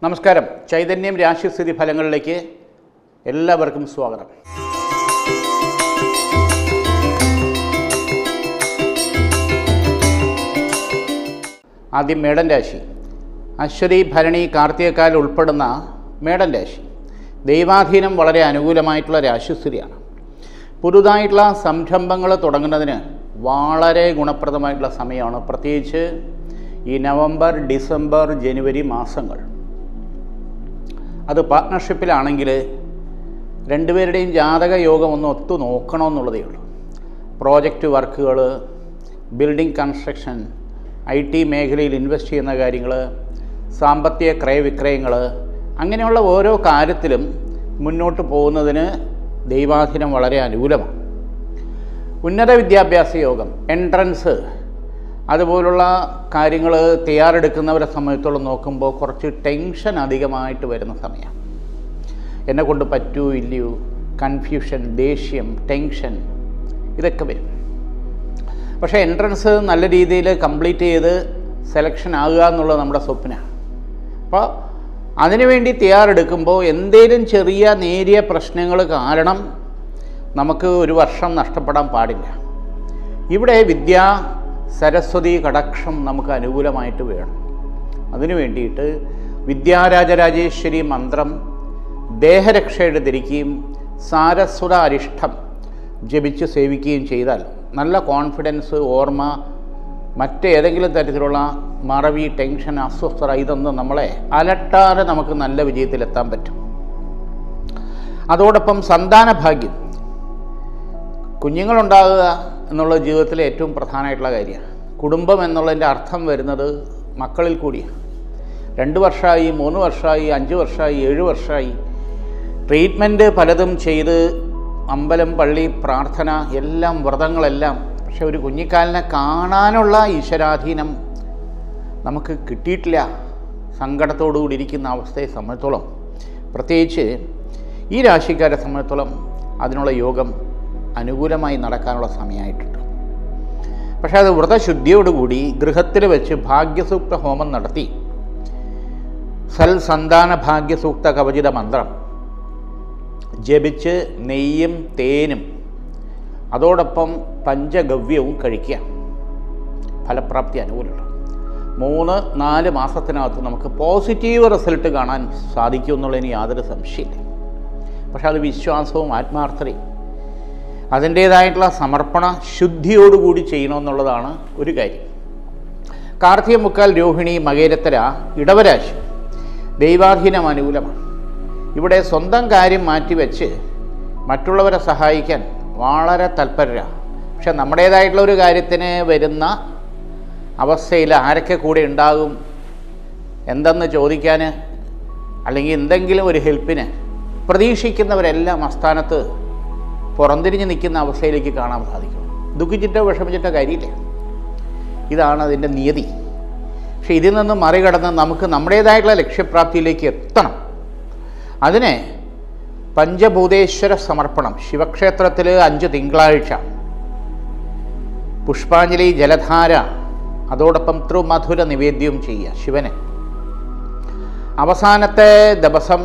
നമസ്കാരം ചൈതന്യം രാശിസ്ഥിതി ഫലങ്ങളിലേക്ക് എല്ലാവർക്കും സ്വാഗതം ആദ്യം മേടൻ രാശി അശ്വതി ഭരണി കാർത്തികക്കാൽ ഉൾപ്പെടുന്ന മേടൻ രാശി ദൈവാധീനം വളരെ അനുകൂലമായിട്ടുള്ള രാശിസ്ഥിതിയാണ് പുതുതായിട്ടുള്ള സംരംഭങ്ങൾ തുടങ്ങുന്നതിന് വളരെ ഗുണപ്രദമായിട്ടുള്ള സമയമാണ് പ്രത്യേകിച്ച് ഈ നവംബർ ഡിസംബർ ജനുവരി മാസങ്ങൾ അത് പാർട്ട്ണർഷിപ്പിലാണെങ്കിൽ രണ്ടുപേരുടെയും ജാതക യോഗം ഒന്ന് ഒത്തു നോക്കണമെന്നുള്ളതേ ഉള്ളൂ പ്രോജക്റ്റ് വർക്കുകൾ ബിൽഡിംഗ് കൺസ്ട്രക്ഷൻ ഐ ടി മേഖലയിൽ ഇൻവെസ്റ്റ് ചെയ്യുന്ന കാര്യങ്ങൾ സാമ്പത്തിക ക്രയവിക്രയങ്ങൾ അങ്ങനെയുള്ള ഓരോ കാര്യത്തിലും മുന്നോട്ട് പോകുന്നതിന് ദൈവാധീനം വളരെ അനുകൂലമാണ് ഉന്നത വിദ്യാഭ്യാസ യോഗം എൻട്രൻസ് അതുപോലുള്ള കാര്യങ്ങൾ തയ്യാറെടുക്കുന്നവരെ സംബന്ധിച്ചോളം നോക്കുമ്പോൾ കുറച്ച് ടെൻഷൻ അധികമായിട്ട് വരുന്ന സമയമാണ് എന്നെ കൊണ്ട് പറ്റൂ ഇല്ലയോ കൺഫ്യൂഷൻ ദേഷ്യം ടെൻഷൻ ഇതൊക്കെ വരും പക്ഷേ എൻട്രൻസ് നല്ല രീതിയിൽ കംപ്ലീറ്റ് ചെയ്ത് സെലക്ഷൻ ആകുക എന്നുള്ളത് നമ്മുടെ സ്വപ്നമാണ് അപ്പോൾ അതിനുവേണ്ടി തയ്യാറെടുക്കുമ്പോൾ എന്തേലും ചെറിയ നേരിയ പ്രശ്നങ്ങൾ കാരണം നമുക്ക് ഒരു വർഷം നഷ്ടപ്പെടാൻ പാടില്ല ഇവിടെ വിദ്യ സരസ്വതി കടാക്ഷം നമുക്ക് അനുകൂലമായിട്ട് വേണം അതിനു വേണ്ടിയിട്ട് വിദ്യാരാജരാജേശ്വരി മന്ത്രം ദേഹരക്ഷയുടെ ധരിക്കുകയും സാരസ്വത അരിഷ്ടം ജപിച്ച് സേവിക്കുകയും ചെയ്താൽ നല്ല കോൺഫിഡൻസ് ഓർമ്മ മറ്റേതെങ്കിലും തരത്തിലുള്ള മറവി ടെൻഷൻ അസ്വസ്ഥത ഇതൊന്നും നമ്മളെ അലട്ടാതെ നമുക്ക് നല്ല വിജയത്തിലെത്താൻ പറ്റും അതോടൊപ്പം സന്താന ഭാഗ്യം കുഞ്ഞുങ്ങളുണ്ടാകുക എന്നുള്ള ജീവിതത്തിലെ ഏറ്റവും പ്രധാനമായിട്ടുള്ള കാര്യമാണ് കുടുംബം എന്നുള്ളതിൻ്റെ അർത്ഥം വരുന്നത് മക്കളിൽ കൂടിയാണ് രണ്ട് വർഷമായി മൂന്ന് വർഷമായി അഞ്ച് വർഷമായി ഏഴ് വർഷമായി ട്രീറ്റ്മെൻറ്റ് പലതും ചെയ്ത് അമ്പലം പള്ളി പ്രാർത്ഥന എല്ലാം വ്രതങ്ങളെല്ലാം പക്ഷെ ഒരു കുഞ്ഞിക്കാലിനെ കാണാനുള്ള ഈശ്വരാധീനം നമുക്ക് കിട്ടിയിട്ടില്ല സങ്കടത്തോടു കൂടി ഇരിക്കുന്ന അവസ്ഥയെ സംബന്ധിച്ചോളം പ്രത്യേകിച്ച് ഈ രാശിക്കാരെ സംബന്ധിച്ചോളം അതിനുള്ള യോഗം അനുകൂലമായി നടക്കാനുള്ള സമയമായിട്ടുണ്ട് പക്ഷേ അത് വ്രതശുദ്ധിയോടുകൂടി ഗൃഹത്തിൽ വെച്ച് ഭാഗ്യസൂക്ത ഹോമം നടത്തി സൽ സന്താന ഭാഗ്യസൂക്ത കവചിത മന്ത്രം ജപിച്ച് നെയ്യും തേനും അതോടൊപ്പം പഞ്ചഗവ്യവും കഴിക്കുക ഫലപ്രാപ്തി അനുകൂലമുണ്ട് മൂന്ന് നാല് മാസത്തിനകത്ത് നമുക്ക് പോസിറ്റീവ് റിസൾട്ട് കാണാൻ സാധിക്കും എന്നുള്ളതിന് യാതൊരു സംശയമില്ല പക്ഷെ അത് വിശ്വാസവും ആത്മാർത്ഥതയും അതിൻ്റേതായിട്ടുള്ള സമർപ്പണ ശുദ്ധിയോടുകൂടി ചെയ്യണമെന്നുള്ളതാണ് ഒരു കാര്യം കാർത്തിക മുക്കാൽ രോഹിണി മകേരത്തര ഇടവരാശി ദൈവാധീനം അനുകൂലമാണ് ഇവിടെ സ്വന്തം കാര്യം മാറ്റിവെച്ച് മറ്റുള്ളവരെ സഹായിക്കാൻ വളരെ തൽപരരാണ് പക്ഷെ നമ്മുടേതായിട്ടുള്ള ഒരു കാര്യത്തിന് വരുന്ന അവസ്ഥയിൽ ആരൊക്കെ കൂടെ ഉണ്ടാകും എന്തെന്ന് ചോദിക്കാൻ അല്ലെങ്കിൽ എന്തെങ്കിലും ഒരു ഹെൽപ്പിന് പ്രതീക്ഷിക്കുന്നവരെല്ലാം അസ്ഥാനത്ത് പുറംതിരിഞ്ഞ് നിൽക്കുന്ന അവസ്ഥയിലേക്ക് കാണാൻ സാധിക്കും ദുഃഖിച്ചിട്ടോ വിഷമിച്ചിട്ടോ കാര്യമില്ല ഇതാണ് അതിൻ്റെ നിയതി പക്ഷെ ഇതിൽ നിന്ന് മറികടന്ന് നമുക്ക് നമ്മുടേതായിട്ടുള്ള ലക്ഷ്യപ്രാപ്തിയിലേക്ക് എത്തണം അതിന് പഞ്ചഭൂതേശ്വര സമർപ്പണം ശിവക്ഷേത്രത്തിൽ അഞ്ച് തിങ്കളാഴ്ച പുഷ്പാഞ്ജലി ജലധാര അതോടൊപ്പം ത്രിമധുര നിവേദ്യവും ചെയ്യുക ശിവന് അവസാനത്തെ ദിവസം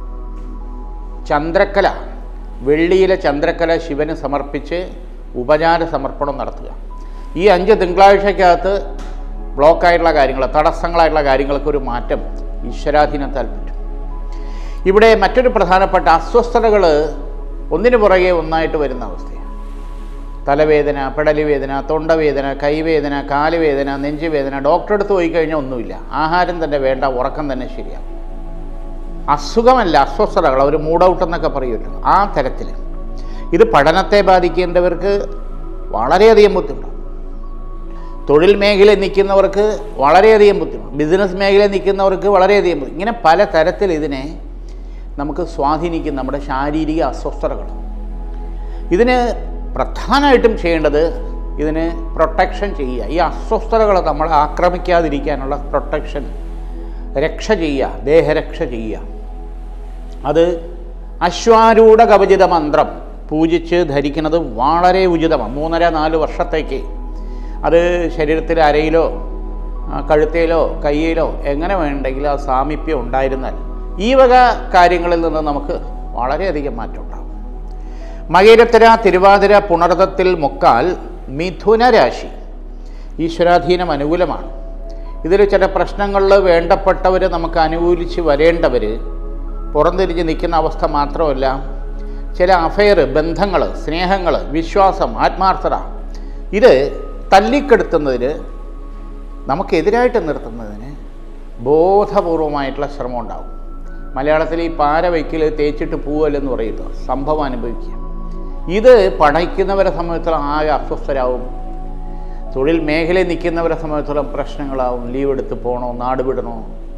ചന്ദ്രക്കല വെള്ളിയിലെ ചന്ദ്രക്കല ശിവന് സമർപ്പിച്ച് ഉപചാര സമർപ്പണം നടത്തുക ഈ അഞ്ച് തിങ്കളാഴ്ചക്കകത്ത് ബ്ലോക്കായിട്ടുള്ള കാര്യങ്ങൾ തടസ്സങ്ങളായിട്ടുള്ള കാര്യങ്ങൾക്ക് ഒരു മാറ്റം ഈശ്വരാധീനത്താൽ പറ്റും ഇവിടെ മറ്റൊരു പ്രധാനപ്പെട്ട അസ്വസ്ഥതകൾ ഒന്നിനു പുറകെ ഒന്നായിട്ട് വരുന്ന അവസ്ഥയാണ് തലവേദന പെടലിവേദന തൊണ്ടവേദന കൈവേദന കാലുവേദന നെഞ്ചുവേദന ഡോക്ടറെ അടുത്ത് പോയി കഴിഞ്ഞാൽ ഒന്നുമില്ല ആഹാരം തന്നെ വേണ്ട ഉറക്കം തന്നെ ശരിയാവും അസുഖമല്ല അസ്വസ്ഥതകൾ ഒരു മൂഡ് ഔട്ട് എന്നൊക്കെ പറയുമല്ലോ ആ തരത്തിൽ ഇത് പഠനത്തെ ബാധിക്കേണ്ടവർക്ക് വളരെയധികം ബുദ്ധിമുട്ടാണ് തൊഴിൽ മേഖലയിൽ നിൽക്കുന്നവർക്ക് വളരെയധികം ബുദ്ധിമുട്ട് ബിസിനസ് മേഖലയിൽ നിൽക്കുന്നവർക്ക് വളരെയധികം ബുദ്ധി ഇങ്ങനെ പല തരത്തിൽ ഇതിനെ നമുക്ക് സ്വാധീനിക്കും നമ്മുടെ ശാരീരിക അസ്വസ്ഥതകൾ ഇതിന് പ്രധാനമായിട്ടും ചെയ്യേണ്ടത് ഇതിന് പ്രൊട്ടക്ഷൻ ചെയ്യുക ഈ അസ്വസ്ഥതകൾ നമ്മളെ ആക്രമിക്കാതിരിക്കാനുള്ള പ്രൊട്ടക്ഷൻ രക്ഷ ചെയ്യുക ദേഹരക്ഷ ചെയ്യുക അത് അശ്വാരൂഢ കവചിത മന്ത്രം പൂജിച്ച് ധരിക്കുന്നത് വളരെ ഉചിതമാണ് മൂന്നര നാല് വർഷത്തേക്ക് അത് ശരീരത്തിൽ അരയിലോ ആ, കഴുത്തേലോ കയ്യിലോ എങ്ങനെ വേണ്ടെങ്കിലും ആ സാമീപ്യം ഉണ്ടായിരുന്നാൽ ഈ വക കാര്യങ്ങളിൽ നിന്ന് നമുക്ക് വളരെയധികം മാറ്റം ഉണ്ടാകും മകീരത്തിര തിരുവാതിര പുണർതത്തിൽ മുക്കാൽ മിഥുന രാശി ഈശ്വരാധീനം അനുകൂലമാണ് ഇതിൽ ചില പ്രശ്നങ്ങളിൽ വേണ്ടപ്പെട്ടവർ നമുക്ക് അനുകൂലിച്ച് വരേണ്ടവർ പുറംതിരിഞ്ഞ് നിൽക്കുന്ന അവസ്ഥ മാത്രമല്ല ചില അഫയർ ബന്ധങ്ങൾ സ്നേഹങ്ങൾ വിശ്വാസം ആത്മാർത്ഥത ഇത് തല്ലിക്കെടുത്തുന്നതിന് നമുക്കെതിരായിട്ട് നിർത്തുന്നതിന് ബോധപൂർവമായിട്ടുള്ള ശ്രമം ഉണ്ടാവും മലയാളത്തിൽ ഈ പാര വയ്ക്കൽ തേച്ചിട്ട് പോവല്ലെന്ന് പറയുക സംഭവം അനുഭവിക്കുക ഇത് പടയ്ക്കുന്നവരെ സംബന്ധിച്ചിടത്തോളം ആകെ അസ്വസ്ഥരാകും തൊഴിൽ മേഖലയിൽ നിൽക്കുന്നവരെ സംബന്ധിച്ചിടത്തോളം പ്രശ്നങ്ങളാവും ലീവ് എടുത്ത് പോകണോ നാട് വിടണോ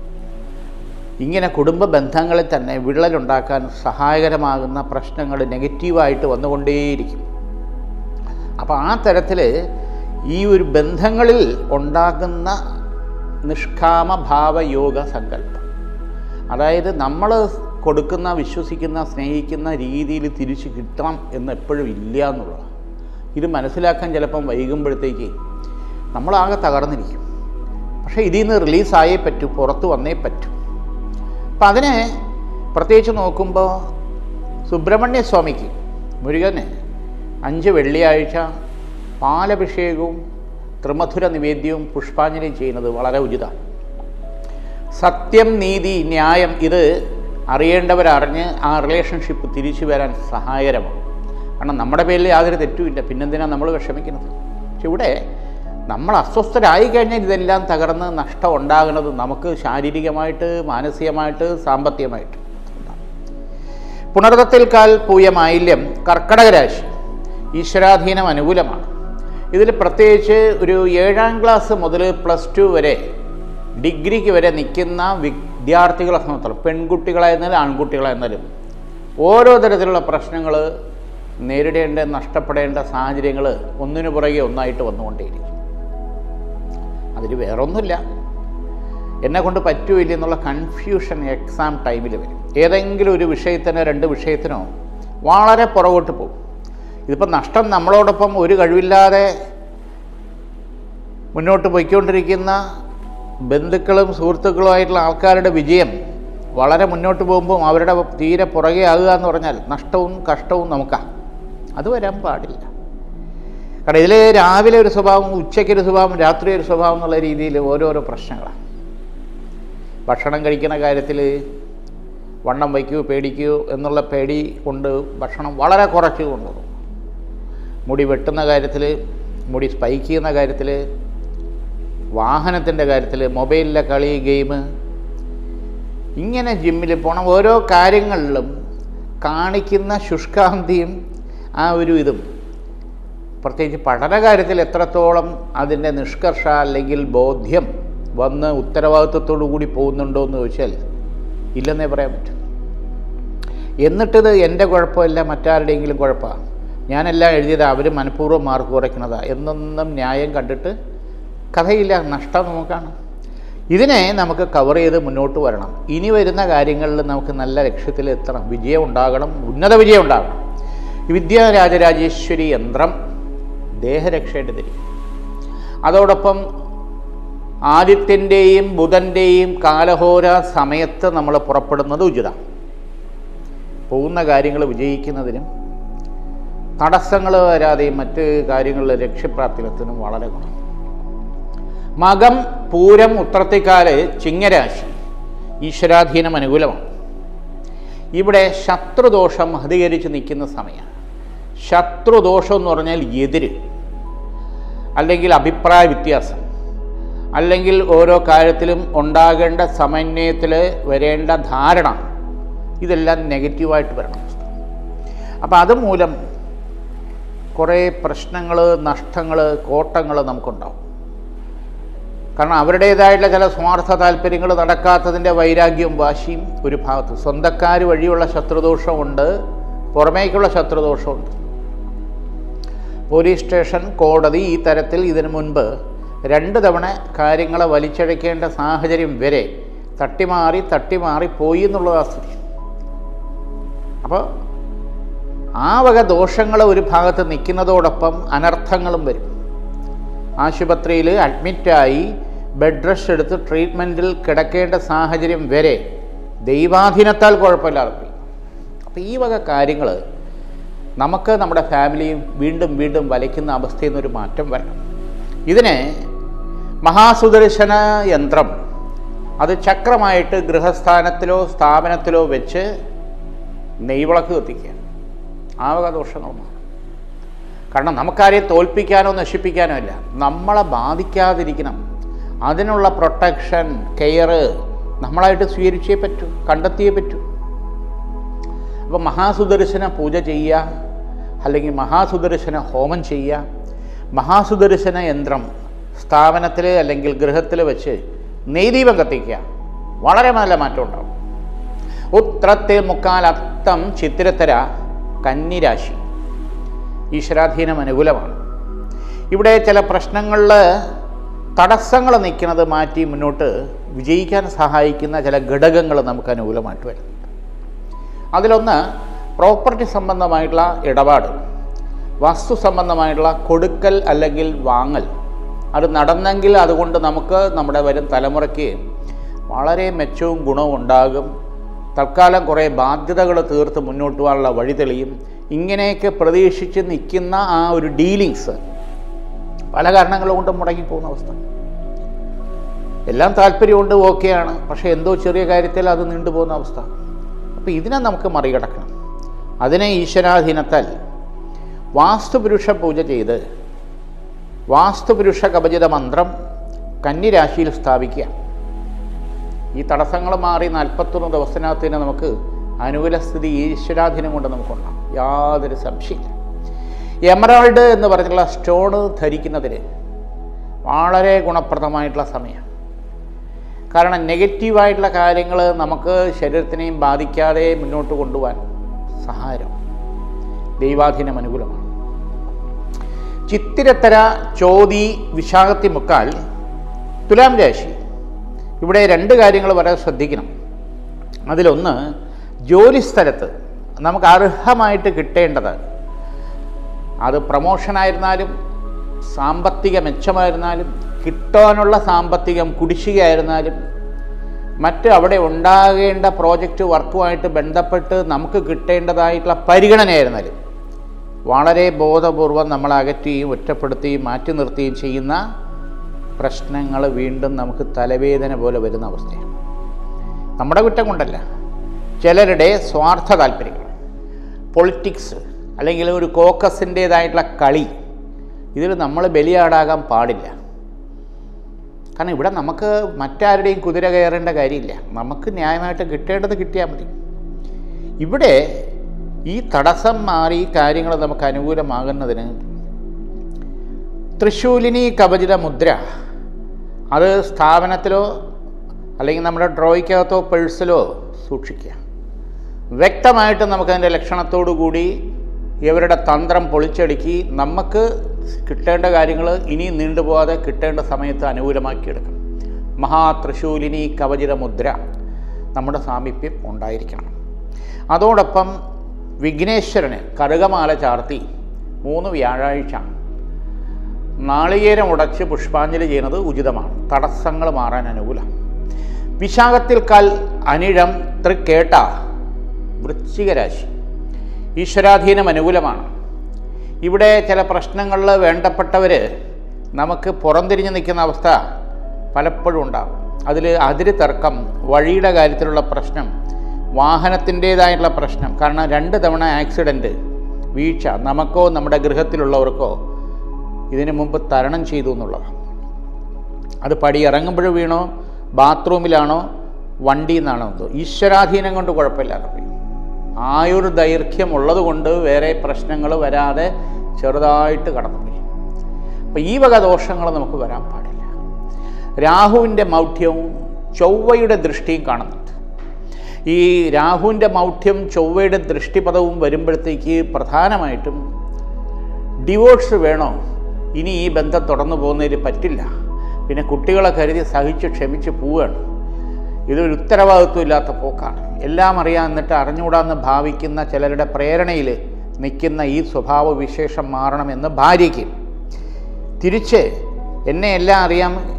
ഇങ്ങനെ കുടുംബ ബന്ധങ്ങളിൽ തന്നെ വിള്ളലുണ്ടാക്കാൻ സഹായകരമാകുന്ന പ്രശ്നങ്ങൾ നെഗറ്റീവായിട്ട് വന്നുകൊണ്ടേയിരിക്കും അപ്പോൾ ആ തരത്തിൽ ഈ ഒരു ബന്ധങ്ങളിൽ ഉണ്ടാകുന്ന നിഷ്കാമഭാവ യോഗ സങ്കല്പം അതായത് നമ്മൾ കൊടുക്കുന്ന വിശ്വസിക്കുന്ന സ്നേഹിക്കുന്ന രീതിയിൽ തിരിച്ച് കിട്ടണം എന്ന് എപ്പോഴും ഇല്ല എന്നുള്ളതാണ് ഇത് മനസ്സിലാക്കാൻ ചിലപ്പം വൈകുമ്പോഴത്തേക്ക് നമ്മളാകെ തകർന്നിരിക്കും പക്ഷേ ഇതിൽ നിന്ന് റിലീസായേ പറ്റൂ പുറത്ത് വന്നേ പറ്റൂ അപ്പം അതിനെ പ്രത്യേകിച്ച് നോക്കുമ്പോൾ സുബ്രഹ്മണ്യ സ്വാമിക്ക് മുരുകന് അഞ്ച് വെള്ളിയാഴ്ച പാലഭിഷേകവും ത്രിമധുര നിവേദ്യവും പുഷ്പാഞ്ജലിയും ചെയ്യുന്നത് വളരെ ഉചിതമാണ് സത്യം നീതി ന്യായം ഇത് അറിയേണ്ടവരറിഞ്ഞ് ആ റിലേഷൻഷിപ്പ് തിരിച്ചു വരാൻ സഹായകരമാണ് കാരണം നമ്മുടെ പേരിൽ യാതൊരു തെറ്റുമില്ല പിന്നെന്തിനാണ് നമ്മൾ വിഷമിക്കുന്നത് പക്ഷെ ഇവിടെ നമ്മൾ അസ്വസ്ഥരായി കഴിഞ്ഞാൽ ഇതെല്ലാം തകർന്ന് നഷ്ടം ഉണ്ടാകുന്നത് നമുക്ക് ശാരീരികമായിട്ട് മാനസികമായിട്ട് സാമ്പത്തികമായിട്ട് പുണർത്തത്തിൽ കാൽ പൂയ മാലിന്യം കർക്കടക രാശി ഈശ്വരാധീനം അനുകൂലമാണ് ഇതിൽ പ്രത്യേകിച്ച് ഒരു ഏഴാം ക്ലാസ് മുതൽ പ്ലസ് ടു വരെ ഡിഗ്രിക്ക് വരെ നിൽക്കുന്ന വിദ്യാർത്ഥികളെ സംബന്ധിച്ചിടത്തോളം പെൺകുട്ടികളായിരുന്നാലും ആൺകുട്ടികളായിരുന്നാലും ഓരോ തരത്തിലുള്ള പ്രശ്നങ്ങൾ നേരിടേണ്ട നഷ്ടപ്പെടേണ്ട സാഹചര്യങ്ങൾ ഒന്നിനു പുറകെ ഒന്നായിട്ട് വന്നുകൊണ്ടേയിരിക്കും അതിൽ വേറൊന്നുമില്ല എന്നെ കൊണ്ട് പറ്റൂല്ല എന്നുള്ള കൺഫ്യൂഷൻ എക്സാം ടൈമിൽ വരും ഏതെങ്കിലും ഒരു വിഷയത്തിനോ രണ്ട് വിഷയത്തിനോ വളരെ പുറകോട്ട് പോകും ഇതിപ്പോൾ നഷ്ടം നമ്മളോടൊപ്പം ഒരു കഴിവില്ലാതെ മുന്നോട്ട് പോയിക്കൊണ്ടിരിക്കുന്ന ബന്ധുക്കളും സുഹൃത്തുക്കളുമായിട്ടുള്ള ആൾക്കാരുടെ വിജയം വളരെ മുന്നോട്ട് പോകുമ്പോൾ അവരുടെ തീരെ പുറകെ ആകുക എന്ന് പറഞ്ഞാൽ നഷ്ടവും കഷ്ടവും നമുക്കാണ് അത് വരാൻ പാടില്ല കാരണം ഇതിൽ രാവിലെ ഒരു സ്വഭാവം ഉച്ചയ്ക്കൊരു സ്വഭാവം രാത്രി ഒരു സ്വഭാവം എന്നുള്ള രീതിയിൽ ഓരോരോ പ്രശ്നങ്ങളാണ് ഭക്ഷണം കഴിക്കുന്ന കാര്യത്തിൽ വണ്ണം വയ്ക്കൂ പേടിക്കൂ എന്നുള്ള പേടി കൊണ്ട് ഭക്ഷണം വളരെ കുറച്ച് കൊണ്ടുപോകും മുടി വെട്ടുന്ന കാര്യത്തിൽ മുടി സ്പൈക്ക് ചെയ്യുന്ന കാര്യത്തിൽ വാഹനത്തിൻ്റെ കാര്യത്തിൽ മൊബൈലിലെ കളി ഗെയിം ഇങ്ങനെ ജിമ്മിൽ പോകണം ഓരോ കാര്യങ്ങളിലും കാണിക്കുന്ന ശുഷ്കാന്തിയും ആ ഒരു ഇതും പ്രത്യേകിച്ച് പഠന കാര്യത്തിൽ എത്രത്തോളം അതിൻ്റെ നിഷ്കർഷ അല്ലെങ്കിൽ ബോധ്യം വന്ന് ഉത്തരവാദിത്വത്തോടു കൂടി പോകുന്നുണ്ടോ എന്ന് ചോദിച്ചാൽ ഇല്ലെന്നേ പറയാൻ പറ്റും എന്നിട്ടിത് എൻ്റെ കുഴപ്പമില്ല മറ്റാരുടെയെങ്കിലും കുഴപ്പമാണ് ഞാനെല്ലാം എഴുതിയത് അവർ മനഃപൂർവ്വം മാർക്ക് കുറയ്ക്കുന്നതാണ് എന്നൊന്നും ന്യായം കണ്ടിട്ട് കഥയില്ല നഷ്ടം നമുക്കാണ് ഇതിനെ നമുക്ക് കവർ ചെയ്ത് മുന്നോട്ട് വരണം ഇനി വരുന്ന കാര്യങ്ങളിൽ നമുക്ക് നല്ല ലക്ഷ്യത്തിൽ എത്തണം വിജയം ഉണ്ടാകണം ഉന്നത വിജയം ഉണ്ടാകണം ഈ വിദ്യാരാജരാജേശ്വരി യന്ത്രം ദേഹരക്ഷയായിട്ട് തരും അതോടൊപ്പം ആദിത്യൻ്റെയും ബുധൻ്റെയും കാലഹോര സമയത്ത് നമ്മൾ പുറപ്പെടുന്നത് ഉചിതം പോകുന്ന കാര്യങ്ങൾ വിജയിക്കുന്നതിനും തടസ്സങ്ങൾ വരാതെയും മറ്റ് കാര്യങ്ങളിൽ ലക്ഷ്യപ്രാപ്തിയിലെത്തുന്നതിനും വളരെ ഗുണം മകം പൂരം ഉത്രത്തിക്കാല് ചിങ്ങരാശി ഈശ്വരാധീനം അനുകൂലമാണ് ഇവിടെ ശത്രുദോഷം അധികരിച്ച് നിൽക്കുന്ന സമയമാണ് ശത്രുദോഷം എന്ന് പറഞ്ഞാൽ എതിര് അല്ലെങ്കിൽ അഭിപ്രായ വ്യത്യാസം അല്ലെങ്കിൽ ഓരോ കാര്യത്തിലും ഉണ്ടാകേണ്ട സമന്വയത്തിൽ വരേണ്ട ധാരണ ഇതെല്ലാം നെഗറ്റീവായിട്ട് വരണം അപ്പോൾ അതുമൂലം കുറേ പ്രശ്നങ്ങൾ നഷ്ടങ്ങൾ കോട്ടങ്ങൾ നമുക്കുണ്ടാവും കാരണം അവരുടേതായിട്ടുള്ള ചില സ്വാർത്ഥ താല്പര്യങ്ങൾ നടക്കാത്തതിൻ്റെ വൈരാഗ്യവും വാശിയും ഒരു ഭാഗത്ത് സ്വന്തക്കാർ വഴിയുള്ള ശത്രുദോഷമുണ്ട് പുറമേക്കുള്ള ശത്രുദോഷമുണ്ട് പോലീസ് സ്റ്റേഷൻ കോടതി ഈ തരത്തിൽ ഇതിനു മുൻപ് രണ്ട് തവണ കാര്യങ്ങളെ വലിച്ചഴക്കേണ്ട സാഹചര്യം വരെ തട്ടിമാറി തട്ടിമാറി പോയി എന്നുള്ളതാ സ്ഥിതി അപ്പോൾ ആ വക ദോഷങ്ങൾ ഒരു ഭാഗത്ത് നിൽക്കുന്നതോടൊപ്പം അനർത്ഥങ്ങളും വരും ആശുപത്രിയിൽ അഡ്മിറ്റായി ബെഡ് റെസ്റ്റ് എടുത്ത് ട്രീറ്റ്മെൻറ്റിൽ കിടക്കേണ്ട സാഹചര്യം വരെ ദൈവാധീനത്താൽ കുഴപ്പമില്ലാതെ പോയി അപ്പോൾ ഈ വക കാര്യങ്ങൾ നമുക്ക് നമ്മുടെ ഫാമിലിയും വീണ്ടും വീണ്ടും വലയ്ക്കുന്ന അവസ്ഥയിൽ നിന്നൊരു മാറ്റം വരണം ഇതിനെ മഹാസുദർശന യന്ത്രം അത് ചക്രമായിട്ട് ഗൃഹസ്ഥാനത്തിലോ സ്ഥാപനത്തിലോ വെച്ച് നെയ്വിളക്ക് കത്തിക്കുക ആ വക ദോഷങ്ങൾ മാറും കാരണം നമുക്കാരെയും തോൽപ്പിക്കാനോ നശിപ്പിക്കാനോ ഇല്ല നമ്മളെ ബാധിക്കാതിരിക്കണം അതിനുള്ള പ്രൊട്ടക്ഷൻ കെയർ നമ്മളായിട്ട് സ്വീകരിച്ചേ പറ്റൂ കണ്ടെത്തിയേ പറ്റൂ അപ്പോൾ മഹാസുദർശന പൂജ ചെയ്യുക അല്ലെങ്കിൽ മഹാസുദർശന ഹോമം ചെയ്യുക മഹാസുദർശന യന്ത്രം സ്ഥാപനത്തിൽ അല്ലെങ്കിൽ ഗൃഹത്തിൽ വെച്ച് നെയ്ദീപം കത്തിക്കുക വളരെ നല്ല മാറ്റം ഉണ്ടാവും ഉത്രത്തിൽ മുക്കാൽ അത്തം ചിത്തിരത്തര കന്നിരാശി ഈശ്വരാധീനം അനുകൂലമാണ് ഇവിടെ ചില പ്രശ്നങ്ങളിൽ തടസ്സങ്ങൾ നിൽക്കുന്നത് മാറ്റി മുന്നോട്ട് വിജയിക്കാൻ സഹായിക്കുന്ന ചില ഘടകങ്ങൾ നമുക്ക് അനുകൂലമായിട്ട് വരുന്നുണ്ട് അതിലൊന്ന് പ്രോപ്പർട്ടി സംബന്ധമായിട്ടുള്ള ഇടപാട് വസ്തു സംബന്ധമായിട്ടുള്ള കൊടുക്കൽ അല്ലെങ്കിൽ വാങ്ങൽ അത് നടന്നെങ്കിൽ അതുകൊണ്ട് നമുക്ക് നമ്മുടെ വരും തലമുറയ്ക്ക് വളരെ മെച്ചവും ഗുണവും ഉണ്ടാകും തൽക്കാലം കുറേ ബാധ്യതകൾ തീർത്ത് മുന്നോട്ട് പോകാനുള്ള വഴി തെളിയും ഇങ്ങനെയൊക്കെ പ്രതീക്ഷിച്ച് നിൽക്കുന്ന ആ ഒരു ഡീലിങ്സ് പല കാരണങ്ങൾ കൊണ്ട് മുടങ്ങിപ്പോകുന്ന അവസ്ഥ എല്ലാം താല്പര്യമുണ്ട് ഓക്കെയാണ് പക്ഷേ എന്തോ ചെറിയ കാര്യത്തിൽ അത് നീണ്ടുപോകുന്ന അവസ്ഥ അപ്പോൾ ഇതിനെ നമുക്ക് മറികടക്കണം അതിനെ ഈശ്വരാധീനത്താൽ വാസ്തുപുരുഷ പൂജ ചെയ്ത് വാസ്തുപുരുഷ കവചിത മന്ത്രം കന്നിരാശിയിൽ സ്ഥാപിക്കുക ഈ തടസ്സങ്ങൾ മാറി നാൽപ്പത്തൊന്ന് ദിവസത്തിനകത്ത് തന്നെ നമുക്ക് അനുകൂല സ്ഥിതി ഈശ്വരാധീനം കൊണ്ട് നമുക്കുണ്ടാകും യാതൊരു സംശയമില്ല എമറാൾഡ് എന്ന് പറഞ്ഞിട്ടുള്ള സ്റ്റോണ് ധരിക്കുന്നതിന് വളരെ ഗുണപ്രദമായിട്ടുള്ള സമയം കാരണം നെഗറ്റീവായിട്ടുള്ള കാര്യങ്ങൾ നമുക്ക് ശരീരത്തിനെയും ബാധിക്കാതെ മുന്നോട്ട് കൊണ്ടുപോകാൻ സഹായം ദൈവാധീനം അനുകൂലമാണ് ചിത്തിരത്തര ചോതി വിശാഖത്തി മുക്കാൽ തുലാം രാശി ഇവിടെ രണ്ട് കാര്യങ്ങൾ വളരെ ശ്രദ്ധിക്കണം അതിലൊന്ന് ജോലിസ്ഥലത്ത് നമുക്ക് അർഹമായിട്ട് കിട്ടേണ്ടത് അത് പ്രമോഷനായിരുന്നാലും സാമ്പത്തിക മെച്ചമായിരുന്നാലും കിട്ടാനുള്ള സാമ്പത്തികം കുടിശ്ശികയായിരുന്നാലും മറ്റ് അവിടെ ഉണ്ടാകേണ്ട പ്രോജക്റ്റ് വർക്കുമായിട്ട് ബന്ധപ്പെട്ട് നമുക്ക് കിട്ടേണ്ടതായിട്ടുള്ള പരിഗണനയായിരുന്നാലും വളരെ ബോധപൂർവം നമ്മൾ അകറ്റുകയും ഒറ്റപ്പെടുത്തുകയും മാറ്റി നിർത്തുകയും ചെയ്യുന്ന പ്രശ്നങ്ങൾ വീണ്ടും നമുക്ക് തലവേദന പോലെ വരുന്ന അവസ്ഥയാണ് നമ്മുടെ കുറ്റം കൊണ്ടല്ല ചിലരുടെ സ്വാർത്ഥ താല്പര്യങ്ങൾ പൊളിറ്റിക്സ് അല്ലെങ്കിൽ ഒരു കോക്കസിൻ്റേതായിട്ടുള്ള കളി ഇതിൽ നമ്മൾ ബലിയാടാകാൻ പാടില്ല കാരണം ഇവിടെ നമുക്ക് മറ്റാരുടെയും കുതിര കയറേണ്ട കാര്യമില്ല നമുക്ക് ന്യായമായിട്ട് കിട്ടേണ്ടത് കിട്ടിയാൽ മതി ഇവിടെ ഈ തടസ്സം മാറി ഈ കാര്യങ്ങൾ നമുക്ക് അനുകൂലമാകുന്നതിന് തൃശൂലിനി കവചിത മുദ്ര അത് സ്ഥാപനത്തിലോ അല്ലെങ്കിൽ നമ്മുടെ ഡ്രോയ്ക്കകത്തോ പേഴ്സിലോ സൂക്ഷിക്കുക വ്യക്തമായിട്ട് നമുക്കതിൻ്റെ ലക്ഷണത്തോടു കൂടി ഇവരുടെ തന്ത്രം പൊളിച്ചടുക്കി നമുക്ക് കിട്ടേണ്ട കാര്യങ്ങൾ ഇനി നീണ്ടുപോകാതെ കിട്ടേണ്ട സമയത്ത് അനുകൂലമാക്കിയെടുക്കും മഹാത്രിശൂലിനി കവചിത മുദ്ര നമ്മുടെ സാമീപ്യം ഉണ്ടായിരിക്കണം അതോടൊപ്പം വിഘ്നേശ്വരന് കറുകമാല ചാർത്തി മൂന്ന് വ്യാഴാഴ്ച നാളികേരം ഉടച്ച് പുഷ്പാഞ്ജലി ചെയ്യുന്നത് ഉചിതമാണ് തടസ്സങ്ങൾ മാറാൻ അനുകൂലം വിശാഖത്തിൽ കാൽ അനിഴം തൃക്കേട്ട വൃശ്ചികരാശി ഈശ്വരാധീനം അനുകൂലമാണ് ഇവിടെ ചില പ്രശ്നങ്ങളിൽ വേണ്ടപ്പെട്ടവർ നമുക്ക് പുറംതിരിഞ്ഞ് നിൽക്കുന്ന അവസ്ഥ പലപ്പോഴും ഉണ്ടാകും അതിൽ അതിര് തർക്കം വഴിയുടെ കാര്യത്തിലുള്ള പ്രശ്നം വാഹനത്തിൻ്റേതായിട്ടുള്ള പ്രശ്നം കാരണം രണ്ട് തവണ ആക്സിഡൻറ്റ് വീഴ്ച നമുക്കോ നമ്മുടെ ഗൃഹത്തിലുള്ളവർക്കോ ഇതിനു മുമ്പ് തരണം ചെയ്തു എന്നുള്ളതാണ് അത് പടി ഇറങ്ങുമ്പോൾ വീണോ ബാത്റൂമിലാണോ വണ്ടിയിൽ നിന്നാണോ എന്തോ ഈശ്വരാധീനം കൊണ്ട് കുഴപ്പമില്ലാതെ പോയി ആയുർ ദൈർഘ്യം ഉള്ളതുകൊണ്ട് വേറെ പ്രശ്നങ്ങൾ വരാതെ ചെറുതായിട്ട് കടന്നുപോയി അപ്പം ഈ വക ദോഷങ്ങൾ നമുക്ക് വരാൻ പാടില്ല രാഹുവിൻ്റെ മൗഢ്യവും ചൊവ്വയുടെ ദൃഷ്ടിയും കാണുന്നുണ്ട് ഈ രാഹുവിൻ്റെ മൗഢ്യം ചൊവ്വയുടെ ദൃഷ്ടിപഥവും വരുമ്പോഴത്തേക്ക് പ്രധാനമായിട്ടും ഡിവോഴ്സ് വേണോ ഇനി ഈ ബന്ധം തുടർന്നു പോകുന്നതിൽ പറ്റില്ല പിന്നെ കുട്ടികളെ കരുതി സഹിച്ച് ക്ഷമിച്ച് പോവുകയാണ് ഇതൊരു ഉത്തരവാദിത്വം ഇല്ലാത്ത പോക്കാണ് എല്ലാം അറിയാം എന്നിട്ട് അറിഞ്ഞുകൂടാന്ന് ഭാവിക്കുന്ന ചിലരുടെ പ്രേരണയിൽ നിൽക്കുന്ന ഈ സ്വഭാവ വിശേഷം മാറണമെന്ന് ഭാര്യയ്ക്ക് തിരിച്ച് എന്നെ എല്ലാം അറിയാം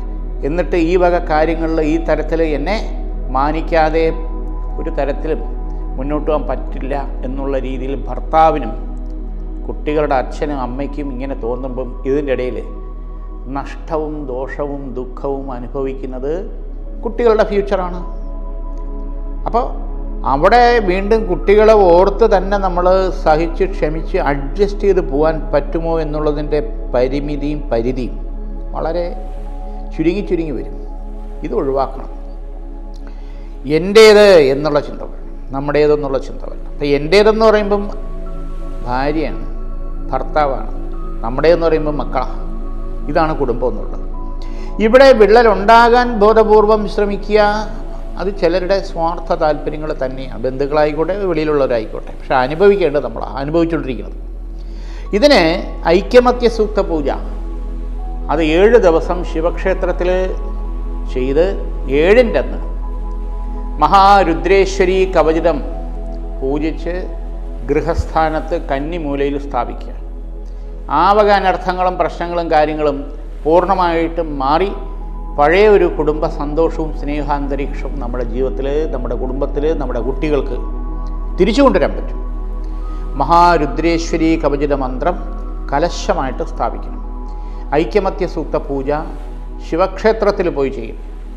എന്നിട്ട് ഈ വക കാര്യങ്ങളിൽ ഈ തരത്തിൽ എന്നെ മാനിക്കാതെ ഒരു തരത്തിലും മുന്നോട്ട് പോകാൻ പറ്റില്ല എന്നുള്ള രീതിയിൽ ഭർത്താവിനും കുട്ടികളുടെ അച്ഛനും അമ്മയ്ക്കും ഇങ്ങനെ തോന്നുമ്പം ഇതിൻ്റെ ഇടയിൽ നഷ്ടവും ദോഷവും ദുഃഖവും അനുഭവിക്കുന്നത് കുട്ടികളുടെ ഫ്യൂച്ചറാണ് അപ്പോൾ അവിടെ വീണ്ടും കുട്ടികളെ ഓർത്ത് തന്നെ നമ്മൾ സഹിച്ച് ക്ഷമിച്ച് അഡ്ജസ്റ്റ് ചെയ്ത് പോകാൻ പറ്റുമോ എന്നുള്ളതിൻ്റെ പരിമിതിയും പരിധിയും വളരെ ചുരുങ്ങി ചുരുങ്ങി വരും ഇത് ഒഴിവാക്കണം എൻ്റേത് എന്നുള്ള ചിന്ത വേണം നമ്മുടേതെന്നുള്ള ചിന്ത വേണം അപ്പം എൻ്റേതെന്ന് പറയുമ്പം ഭാര്യയാണ് ഭർത്താവാണ് നമ്മുടേതെന്ന് പറയുമ്പോൾ മക്കളാണ് ഇതാണ് കുടുംബം എന്നുള്ളത് ഇവിടെ വിള്ളലുണ്ടാകാൻ ബോധപൂർവം ശ്രമിക്കുക അത് ചിലരുടെ സ്വാർത്ഥ താല്പര്യങ്ങൾ തന്നെയാണ് ബന്ധുക്കളായിക്കോട്ടെ വെളിയിലുള്ളവരായിക്കോട്ടെ പക്ഷെ അനുഭവിക്കേണ്ടത് നമ്മളാണ് അനുഭവിച്ചുകൊണ്ടിരിക്കുന്നത് ഇതിന് ഐക്യമത്യ സൂക്ത പൂജ അത് ഏഴ് ദിവസം ശിവക്ഷേത്രത്തിൽ ചെയ്ത് ഏഴിൻ്റെ അന്ന് മഹാരുദ്രേശ്വരി കവചിതം പൂജിച്ച് ഗൃഹസ്ഥാനത്ത് കന്നിമൂലയിൽ സ്ഥാപിക്കുക ആ വക അനർത്ഥങ്ങളും പ്രശ്നങ്ങളും കാര്യങ്ങളും പൂർണ്ണമായിട്ടും മാറി പഴയ ഒരു കുടുംബ സന്തോഷവും സ്നേഹാന്തരീക്ഷവും നമ്മുടെ ജീവിതത്തിൽ നമ്മുടെ കുടുംബത്തിൽ നമ്മുടെ കുട്ടികൾക്ക് തിരിച്ചു കൊണ്ടുവരാൻ പറ്റും മഹാരുദ്രേശ്വരി കവചിത മന്ത്രം കലശമായിട്ട് സ്ഥാപിക്കണം ഐക്യമത്യ സൂക്ത പൂജ ശിവക്ഷേത്രത്തിൽ പോയി ചെയ്യും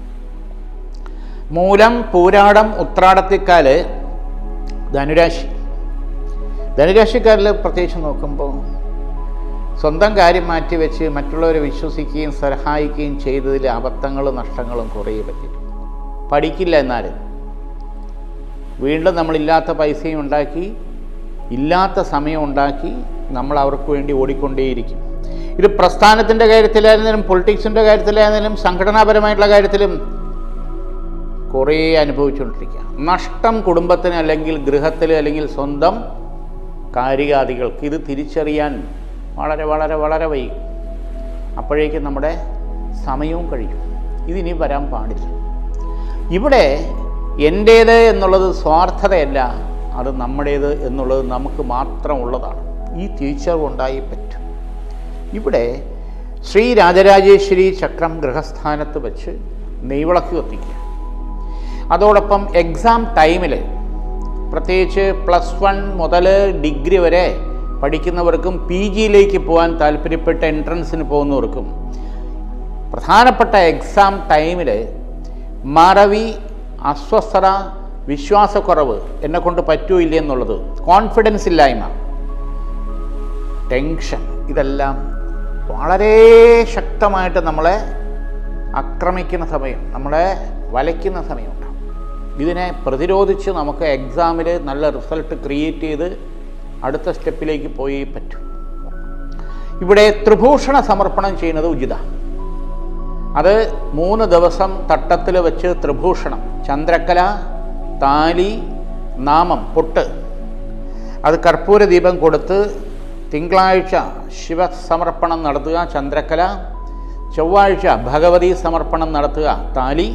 മൂലം പൂരാടം ഉത്രാടത്തിക്കാല് ധനുരാശി ധനുരാശിക്കാരിൽ പ്രത്യേകിച്ച് നോക്കുമ്പോൾ സ്വന്തം കാര്യം മാറ്റി വെച്ച് മറ്റുള്ളവരെ വിശ്വസിക്കുകയും സഹായിക്കുകയും ചെയ്തതിൽ അബദ്ധങ്ങളും നഷ്ടങ്ങളും കുറേ പറ്റി പഠിക്കില്ല എന്നാലും വീണ്ടും നമ്മളില്ലാത്ത പൈസയും ഉണ്ടാക്കി ഇല്ലാത്ത സമയം ഉണ്ടാക്കി നമ്മൾ അവർക്ക് വേണ്ടി ഓടിക്കൊണ്ടേയിരിക്കും ഇത് പ്രസ്ഥാനത്തിൻ്റെ കാര്യത്തിലായിരുന്നാലും പൊളിറ്റിക്സിൻ്റെ കാര്യത്തിലായിരുന്നാലും സംഘടനാപരമായിട്ടുള്ള കാര്യത്തിലും കുറേ അനുഭവിച്ചുകൊണ്ടിരിക്കുക നഷ്ടം കുടുംബത്തിന് അല്ലെങ്കിൽ ഗൃഹത്തിൽ അല്ലെങ്കിൽ സ്വന്തം കാര്യാദികൾക്ക് ഇത് തിരിച്ചറിയാൻ വളരെ വളരെ വളരെ വൈകും അപ്പോഴേക്കും നമ്മുടെ സമയവും കഴിയും ഇതിനി വരാൻ പാടില്ല ഇവിടെ എൻ്റേത് എന്നുള്ളത് സ്വാർത്ഥതയല്ല അത് നമ്മുടേത് എന്നുള്ളത് നമുക്ക് മാത്രമുള്ളതാണ് ഈ തിരിച്ചറിവുണ്ടായി പറ്റും ഇവിടെ ശ്രീ രാജരാജേശ്വരി ചക്രം ഗൃഹസ്ഥാനത്ത് വെച്ച് നെയ്വിളക്ക് കത്തിക്കുക അതോടൊപ്പം എക്സാം ടൈമിൽ പ്രത്യേകിച്ച് പ്ലസ് വൺ മുതൽ ഡിഗ്രി വരെ പഠിക്കുന്നവർക്കും പി ജിയിലേക്ക് പോകാൻ താല്പര്യപ്പെട്ട എൻട്രൻസിന് പോകുന്നവർക്കും പ്രധാനപ്പെട്ട എക്സാം ടൈമിൽ മറവി അസ്വസ്ഥത വിശ്വാസക്കുറവ് എന്നെ കൊണ്ട് പറ്റൂ ഇല്ല എന്നുള്ളത് കോൺഫിഡൻസ് ഇല്ലായ്മ ടെൻഷൻ ഇതെല്ലാം വളരെ ശക്തമായിട്ട് നമ്മളെ ആക്രമിക്കുന്ന സമയം നമ്മളെ വലയ്ക്കുന്ന സമയമുണ്ട് ഇതിനെ പ്രതിരോധിച്ച് നമുക്ക് എക്സാമിൽ നല്ല റിസൾട്ട് ക്രിയേറ്റ് ചെയ്ത് അടുത്ത സ്റ്റെപ്പിലേക്ക് പോയി പറ്റും ഇവിടെ ത്രിഭൂഷണ സമർപ്പണം ചെയ്യുന്നത് ഉചിത അത് മൂന്ന് ദിവസം തട്ടത്തിൽ വെച്ച് ത്രിഭൂഷണം ചന്ദ്രക്കല താലി നാമം പൊട്ട് അത് കർപ്പൂര ദീപം കൊടുത്ത് തിങ്കളാഴ്ച ശിവസമർപ്പണം നടത്തുക ചന്ദ്രക്കല ചൊവ്വാഴ്ച ഭഗവതി സമർപ്പണം നടത്തുക താലി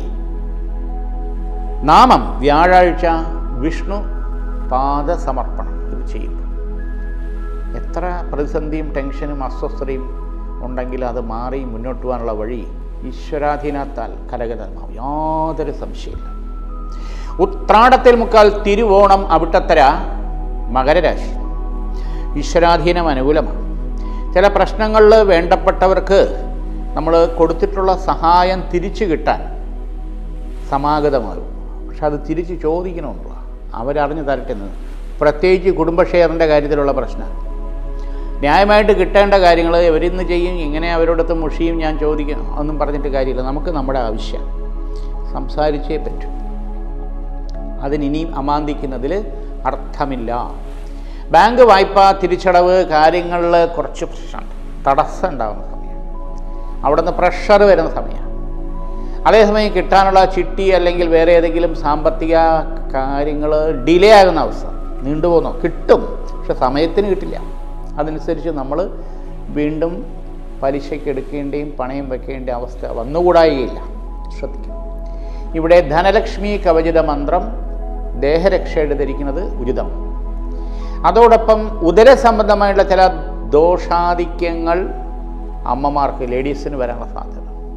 നാമം വ്യാഴാഴ്ച വിഷ്ണു പാദസമർപ്പണം ഇത് ചെയ്യുമ്പോൾ എത്ര പ്രതിസന്ധിയും ടെൻഷനും അസ്വസ്ഥതയും ഉണ്ടെങ്കിൽ അത് മാറി മുന്നോട്ട് പോകാനുള്ള വഴി ഈശ്വരാധീനത്താൽ കരകതമാവും യാതൊരു സംശയമില്ല ഉത്രാടത്തിൽ മുക്കാൽ തിരുവോണം അവിട്ടത്തര മകരരാശി ഈശ്വരാധീനം അനുകൂലമാണ് ചില പ്രശ്നങ്ങളിൽ വേണ്ടപ്പെട്ടവർക്ക് നമ്മൾ കൊടുത്തിട്ടുള്ള സഹായം തിരിച്ചു കിട്ടാൻ സമാഗതമാകും പക്ഷെ അത് തിരിച്ച് ചോദിക്കണമെന്നുള്ള അവരറിഞ്ഞു തരട്ടെ എന്ന് പ്രത്യേകിച്ച് കുടുംബ ഷെയറിൻ്റെ കാര്യത്തിലുള്ള പ്രശ്നം ന്യായമായിട്ട് കിട്ടേണ്ട കാര്യങ്ങൾ ഇവരിന്ന് ചെയ്യും ഇങ്ങനെ അവരോടൊത്ത് മുഷിയും ഞാൻ ചോദിക്കും ഒന്നും പറഞ്ഞിട്ട് കാര്യമില്ല നമുക്ക് നമ്മുടെ ആവശ്യം സംസാരിച്ചേ പറ്റൂ അതിനിനിയും അമാന്തിക്കുന്നതിൽ അർത്ഥമില്ല ബാങ്ക് വായ്പ തിരിച്ചടവ് കാര്യങ്ങളിൽ കുറച്ച് പ്രശ്നമുണ്ട് തടസ്സം ഉണ്ടാകുന്ന സമയം അവിടെ നിന്ന് പ്രഷർ വരുന്ന സമയം അതേസമയം കിട്ടാനുള്ള ചിട്ടി അല്ലെങ്കിൽ വേറെ ഏതെങ്കിലും സാമ്പത്തിക കാര്യങ്ങൾ ഡിലേ ആകുന്ന അവസ്ഥ നീണ്ടുപോകുന്നു കിട്ടും പക്ഷെ സമയത്തിന് കിട്ടില്ല അതനുസരിച്ച് നമ്മൾ വീണ്ടും പലിശയ്ക്ക് എടുക്കേണ്ടിയും പണയം വെക്കേണ്ട അവസ്ഥ വന്നുകൂടായികയില്ല ശ്രദ്ധിക്കണം ഇവിടെ ധനലക്ഷ്മി കവചിത മന്ത്രം ദേഹരക്ഷയുടെ ധരിക്കുന്നത് ഉചിതം അതോടൊപ്പം ഉദര സംബന്ധമായിട്ടുള്ള ചില ദോഷാധിക്യങ്ങൾ അമ്മമാർക്ക് ലേഡീസിന് വരാനുള്ള സാധ്യത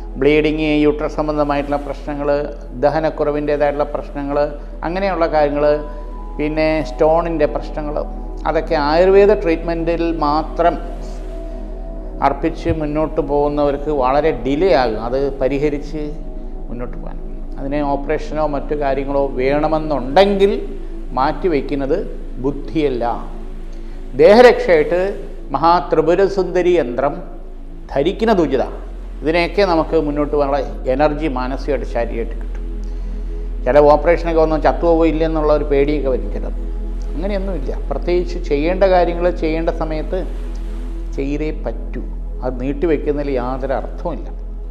ബ്ലീഡിങ് യൂട്രസ് സംബന്ധമായിട്ടുള്ള പ്രശ്നങ്ങൾ ദഹനക്കുറവിൻ്റേതായിട്ടുള്ള പ്രശ്നങ്ങൾ അങ്ങനെയുള്ള കാര്യങ്ങൾ പിന്നെ സ്റ്റോണിൻ്റെ പ്രശ്നങ്ങൾ അതൊക്കെ ആയുർവേദ ട്രീറ്റ്മെൻറ്റിൽ മാത്രം അർപ്പിച്ച് മുന്നോട്ട് പോകുന്നവർക്ക് വളരെ ഡിലേ ആകും അത് പരിഹരിച്ച് മുന്നോട്ട് പോകാൻ അതിന് ഓപ്പറേഷനോ മറ്റു കാര്യങ്ങളോ വേണമെന്നുണ്ടെങ്കിൽ മാറ്റിവെക്കുന്നത് ബുദ്ധിയല്ല ദേഹരക്ഷയായിട്ട് മഹാത്രിപുരസുന്ദരി യന്ത്രം ധരിക്കുന്നത് ഉചിത ഇതിനെയൊക്കെ നമുക്ക് മുന്നോട്ട് പോകാനുള്ള എനർജി മാനസികമായിട്ട് ശാരീരികമായിട്ട് കിട്ടും ചില ഓപ്പറേഷനൊക്കെ വന്നാൽ ചത്തുപോകോ ഇല്ലെന്നുള്ള ഒരു പേടിയൊക്കെ വരും ചിലത് അങ്ങനെയൊന്നുമില്ല പ്രത്യേകിച്ച് ചെയ്യേണ്ട കാര്യങ്ങൾ ചെയ്യേണ്ട സമയത്ത് ചെയ്തേ പറ്റൂ അത് നീട്ടിവെക്കുന്നതിൽ യാതൊരു അർത്ഥവുമില്ല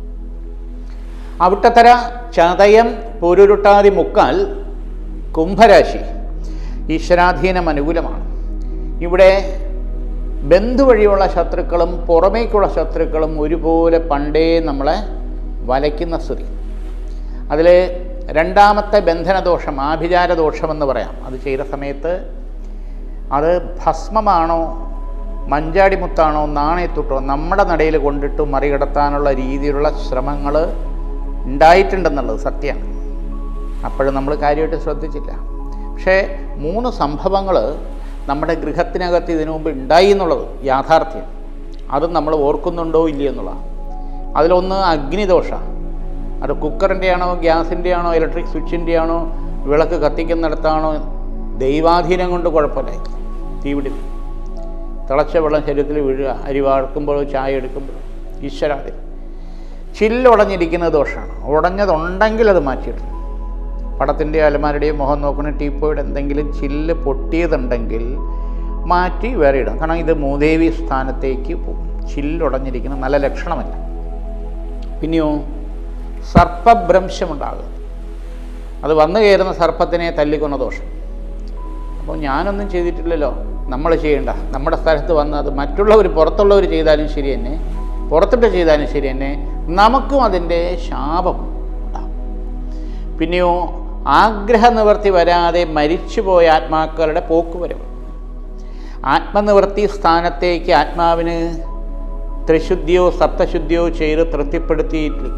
അവിട്ടത്തര ചതയം പൊരുരുട്ടാതി മുക്കാൽ കുംഭരാശി ഈശ്വരാധീനം അനുകൂലമാണ് ഇവിടെ ബന്ധു വഴിയുള്ള ശത്രുക്കളും പുറമേക്കുള്ള ശത്രുക്കളും ഒരുപോലെ പണ്ടേ നമ്മളെ വലയ്ക്കുന്ന സ്ഥിതി അതിൽ രണ്ടാമത്തെ ബന്ധനദോഷം ആഭിചാര ദോഷമെന്ന് പറയാം അത് ചെയ്ത സമയത്ത് അത് ഭസ്മമാണോ മഞ്ചാടിമുത്താണോ നാണയത്തുട്ടോ നമ്മുടെ നടയിൽ കൊണ്ടിട്ട് മറികടത്താനുള്ള രീതിയിലുള്ള ശ്രമങ്ങൾ ഉണ്ടായിട്ടുണ്ടെന്നുള്ളത് സത്യമാണ് അപ്പോഴും നമ്മൾ കാര്യമായിട്ട് ശ്രദ്ധിച്ചില്ല പക്ഷേ മൂന്ന് സംഭവങ്ങൾ നമ്മുടെ ഗൃഹത്തിനകത്ത് ഇതിനു മുമ്പ് ഉണ്ടായി എന്നുള്ളത് യാഥാർത്ഥ്യം അതും നമ്മൾ ഓർക്കുന്നുണ്ടോ ഇല്ലയോ എന്നുള്ളതാണ് അതിലൊന്ന് അഗ്നിദോഷ അത് കുക്കറിൻ്റെ ആണോ ഗ്യാസിൻ്റെ ആണോ ഇലക്ട്രിക് സ്വിച്ചിൻ്റെ ആണോ വിളക്ക് കത്തിക്കുന്നിടത്താണോ ദൈവാധീനം കൊണ്ട് കുഴപ്പമില്ല തീപിടി തിളച്ച വെള്ളം ശരീരത്തിൽ വീഴുക അരി വാർക്കുമ്പോഴോ ചായ എടുക്കുമ്പോഴോ ഈശ്വരാധീനം ചില്ലുടഞ്ഞിരിക്കുന്ന ദോഷമാണ് ഉടഞ്ഞതുണ്ടെങ്കിൽ അത് മാറ്റിയിടണം പടത്തിൻ്റെ അലമാരുടെയും മുഖം നോക്കുന്ന ടീപ്പോയുടെ എന്തെങ്കിലും ചില്ല് പൊട്ടിയതുണ്ടെങ്കിൽ മാറ്റി വേറെ ഇടാം കാരണം ഇത് മൂദേവി സ്ഥാനത്തേക്ക് പോകും ചില്ലുടഞ്ഞിരിക്കുന്ന നല്ല ലക്ഷണമല്ല പിന്നെയോ സർപ്പഭ്രംശമുണ്ടാകും അത് വന്നു കയറുന്ന സർപ്പത്തിനെ തല്ലിക്കൊന്ന ദോഷം അപ്പോൾ ഞാനൊന്നും ചെയ്തിട്ടില്ലല്ലോ നമ്മൾ ചെയ്യണ്ട നമ്മുടെ സ്ഥലത്ത് വന്ന് അത് മറ്റുള്ളവർ പുറത്തുള്ളവർ ചെയ്താലും ശരി തന്നെ പുറത്തിട്ട് ചെയ്താലും ശരി തന്നെ നമുക്കും അതിൻ്റെ ശാപം ഉണ്ടാകും പിന്നെയോ ആഗ്രഹനിവൃത്തി വരാതെ മരിച്ചുപോയ ആത്മാക്കളുടെ പോക്കുവരവ് ആത്മനിവൃത്തി സ്ഥാനത്തേക്ക് ആത്മാവിന് ത്രിശുദ്ധിയോ സപ്തശുദ്ധിയോ ചെയ്ത് തൃപ്തിപ്പെടുത്തിയിട്ടില്ല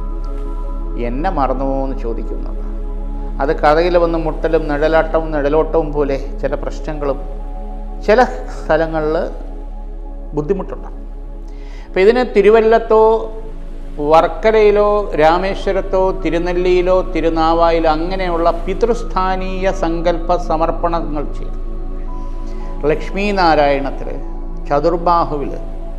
എന്നെ മറന്നുവോ എന്ന് ചോദിക്കുന്നത് അത് കഥയിൽ വന്ന് മുട്ടലും നിഴലാട്ടവും നിഴലോട്ടവും പോലെ ചില പ്രശ്നങ്ങളും ചില സ്ഥലങ്ങളിൽ ബുദ്ധിമുട്ടുണ്ട് അപ്പോൾ ഇതിന് തിരുവല്ലത്തോ വർക്കലയിലോ രാമേശ്വരത്തോ തിരുനെല്ലിയിലോ തിരുനാവായിലോ അങ്ങനെയുള്ള പിതൃസ്ഥാനീയ സങ്കല്പ സമർപ്പണങ്ങൾ ചെയ്തു ലക്ഷ്മീ നാരായണത്തിൽ ചതുർബാഹുവിൽ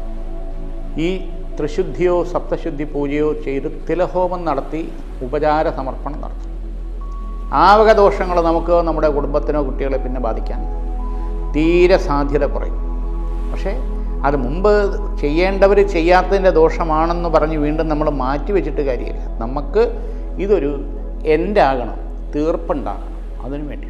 ഈ ത്രിശുദ്ധിയോ സപ്തശുദ്ധി പൂജയോ ചെയ്ത് തിലഹോമം നടത്തി ഉപചാര സമർപ്പണം നടത്തും ആവക ദോഷങ്ങൾ നമുക്ക് നമ്മുടെ കുടുംബത്തിനോ കുട്ടികളെ പിന്നെ ബാധിക്കാൻ തീരെ സാധ്യത കുറയും പക്ഷേ അത് മുമ്പ് ചെയ്യേണ്ടവർ ചെയ്യാത്തതിൻ്റെ ദോഷമാണെന്ന് പറഞ്ഞ് വീണ്ടും നമ്മൾ മാറ്റി വെച്ചിട്ട് കാര്യമില്ല നമുക്ക് ഇതൊരു എൻ്റെ ആകണം തീർപ്പുണ്ടാകണം അതിനു വേണ്ടിയിട്ടാണ്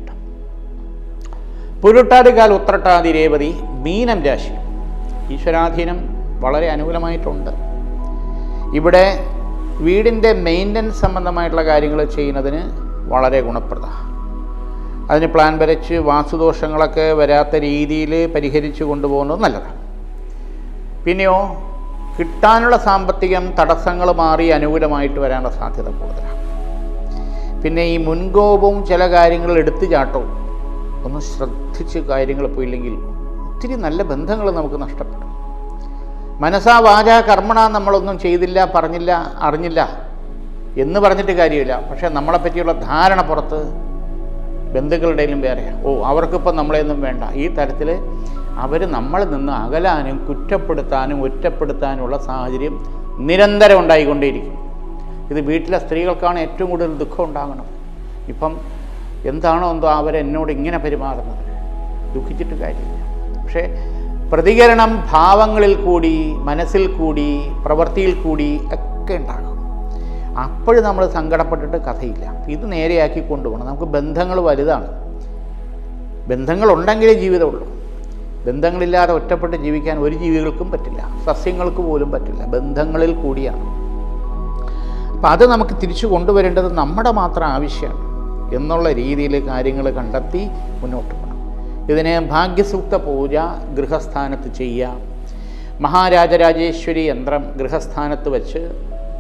പുരുട്ടാതികാൽ ഉത്രട്ടാതി രേവതി മീനം രാശി ഈശ്വരാധീനം വളരെ അനുകൂലമായിട്ടുണ്ട് ഇവിടെ വീടിൻ്റെ മെയിൻ്റനൻസ് സംബന്ധമായിട്ടുള്ള കാര്യങ്ങൾ ചെയ്യുന്നതിന് വളരെ ഗുണപ്രദ അതിന് പ്ലാൻ വരച്ച് വാസ്തുദോഷങ്ങളൊക്കെ വരാത്ത രീതിയിൽ പരിഹരിച്ചു കൊണ്ടുപോകുന്നത് നല്ലതാണ് പിന്നെയോ കിട്ടാനുള്ള സാമ്പത്തികം തടസ്സങ്ങൾ മാറി അനുകൂലമായിട്ട് വരാനുള്ള സാധ്യത കൂടുതലാണ് പിന്നെ ഈ മുൻകോപവും ചില കാര്യങ്ങൾ എടുത്തു ചാട്ടവും ഒന്ന് ശ്രദ്ധിച്ച് കാര്യങ്ങൾ പോയില്ലെങ്കിൽ ഒത്തിരി നല്ല ബന്ധങ്ങൾ നമുക്ക് നഷ്ടപ്പെടും മനസ്സാ വാച കർമ്മണ നമ്മളൊന്നും ചെയ്തില്ല പറഞ്ഞില്ല അറിഞ്ഞില്ല എന്ന് പറഞ്ഞിട്ട് കാര്യമില്ല പക്ഷേ നമ്മളെ പറ്റിയുള്ള ധാരണ പുറത്ത് ബന്ധുക്കളുടെയിലും വേറെയാണ് ഓ അവർക്കിപ്പോൾ നമ്മളെയൊന്നും വേണ്ട ഈ തരത്തിൽ അവർ നമ്മളിൽ നിന്ന് അകലാനും കുറ്റപ്പെടുത്താനും ഒറ്റപ്പെടുത്താനുമുള്ള സാഹചര്യം നിരന്തരം ഉണ്ടായിക്കൊണ്ടേയിരിക്കും ഇത് വീട്ടിലെ സ്ത്രീകൾക്കാണ് ഏറ്റവും കൂടുതൽ ദുഃഖം ഉണ്ടാകണം ഇപ്പം എന്താണോ എന്തോ അവരെന്നോട് ഇങ്ങനെ പെരുമാറുന്നത് ദുഃഖിച്ചിട്ട് കാര്യമില്ല പക്ഷേ പ്രതികരണം ഭാവങ്ങളിൽ കൂടി മനസ്സിൽ കൂടി പ്രവൃത്തിയിൽ കൂടി ഒക്കെ ഉണ്ടാകും അപ്പോഴും നമ്മൾ സങ്കടപ്പെട്ടിട്ട് കഥയില്ല ഇത് നേരെയാക്കി കൊണ്ടുപോകണം നമുക്ക് ബന്ധങ്ങൾ വലുതാണ് ബന്ധങ്ങളുണ്ടെങ്കിലേ ജീവിതമുള്ളൂ ബന്ധങ്ങളില്ലാതെ ഒറ്റപ്പെട്ട് ജീവിക്കാൻ ഒരു ജീവികൾക്കും പറ്റില്ല സസ്യങ്ങൾക്ക് പോലും പറ്റില്ല ബന്ധങ്ങളിൽ കൂടിയാണ് അപ്പം അത് നമുക്ക് തിരിച്ചു കൊണ്ടുവരേണ്ടത് നമ്മുടെ മാത്രം ആവശ്യമാണ് എന്നുള്ള രീതിയിൽ കാര്യങ്ങൾ കണ്ടെത്തി മുന്നോട്ട് പോകണം ഇതിനെ ഭാഗ്യസൂക്ത പൂജ ഗൃഹസ്ഥാനത്ത് ചെയ്യുക മഹാരാജരാജേശ്വരി യന്ത്രം ഗൃഹസ്ഥാനത്ത് വെച്ച്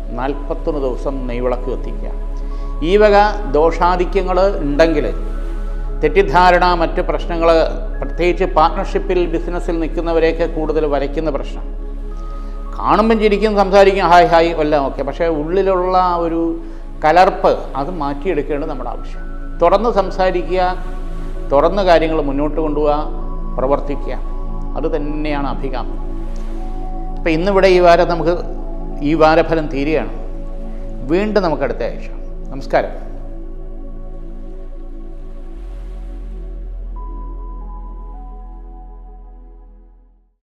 നാൽപ്പത്തൊന്ന് ദിവസം നെയ്വിളക്ക് കത്തിക്കുക ഈ വക ദോഷാധിക്യങ്ങൾ ഉണ്ടെങ്കിൽ തെറ്റിദ്ധാരണ മറ്റ് പ്രശ്നങ്ങൾ പ്രത്യേകിച്ച് പാർട്ട്ണർഷിപ്പിൽ ബിസിനസ്സിൽ നിൽക്കുന്നവരെയൊക്കെ കൂടുതൽ വരയ്ക്കുന്ന പ്രശ്നം കാണുമ്പം ചിരിക്കും സംസാരിക്കും ഹായ് ഹായ് എല്ലാം ഓക്കെ പക്ഷേ ഉള്ളിലുള്ള ആ ഒരു കലർപ്പ് അത് മാറ്റിയെടുക്കേണ്ടത് നമ്മുടെ ആവശ്യം തുറന്ന് സംസാരിക്കുക തുറന്ന് കാര്യങ്ങൾ മുന്നോട്ട് കൊണ്ടുപോവുക പ്രവർത്തിക്കുക അത് തന്നെയാണ് അഭികാമ്യം അപ്പം ഇന്നിവിടെ ഈ വാരം നമുക്ക് ഈ വാരഫലം തീരുകയാണ് വീണ്ടും നമുക്ക് അടുത്ത ആഴ്ച നമസ്കാരം